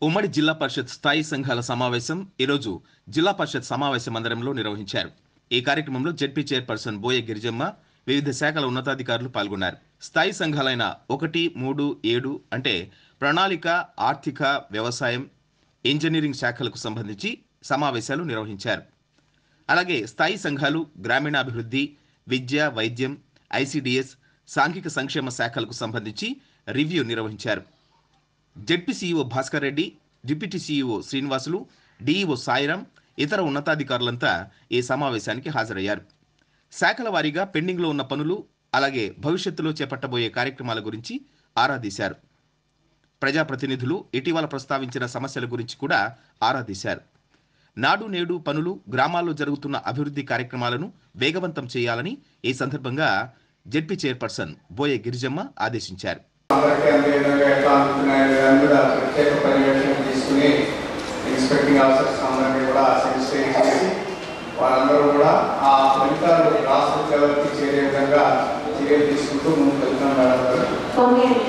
ఉమ్మడి జిల్లా పరిషత్ స్థాయి సంఘాల సమావేశం ఈరోజు జిల్లా పరిషత్ సమావేశ మందిరంలో నిర్వహించారు ఈ కార్యక్రమంలో జెడ్పీ చైర్పర్సన్ బోయ గిరిజమ్మ వివిధ శాఖల ఉన్నతాధికారులు పాల్గొన్నారు స్థాయి సంఘాలైన ఒకటి మూడు ఏడు అంటే ప్రణాళిక ఆర్థిక వ్యవసాయం ఇంజనీరింగ్ శాఖలకు సంబంధించి సమావేశాలు నిర్వహించారు అలాగే స్థాయి సంఘాలు గ్రామీణాభివృద్ధి విద్య వైద్యం ఐసిడిఎస్ సాంఘిక సంక్షేమ శాఖలకు సంబంధించి రివ్యూ నిర్వహించారు ZP CEO Bhaskar Reddy deputy CEO Srinivasulu DEO Sairam ఇతర ఉన్నతాధికారులంతా ఈ సమావేశానికి హాజరయ్యారు శాఖల వారీగా పెండింగ్లో ఉన్న పనులు అలాగే భవిష్యత్తులో చేపట్టబోయే కార్యక్రమాల గురించి ఆరా తీశారు ప్రజాప్రతినిధులు ఇటీవల ప్రస్తావించిన సమస్యల గురించి కూడా ఆరా తీశారు నాడు నేడు పనులు గ్రామాల్లో జరుగుతున్న అభివృద్ధి కార్యక్రమాలను వేగవంతం చేయాలని ఈ సందర్భంగా జెడ్పీ చైర్పర్సన్ బోయే గిరిజమ్మ ఆదేశించారు అందరికీ అందే విధంగా ఎట్లా అందుతున్నాయి దాని మీద ప్రత్యేక పర్యవేక్షణ తీసుకుని ఇన్స్పెక్టింగ్ ఆఫీసర్స్ అందరినీ కూడా సెన్సిటైజ్ చేసి వారందరూ కూడా ఆ ఫలితాలు రాష్ట్ర లెవెల్కి చేరే విధంగా చర్యలు తీసుకుంటూ ముందుకు వెళ్తున్నాం మేడం గారు పంపించండి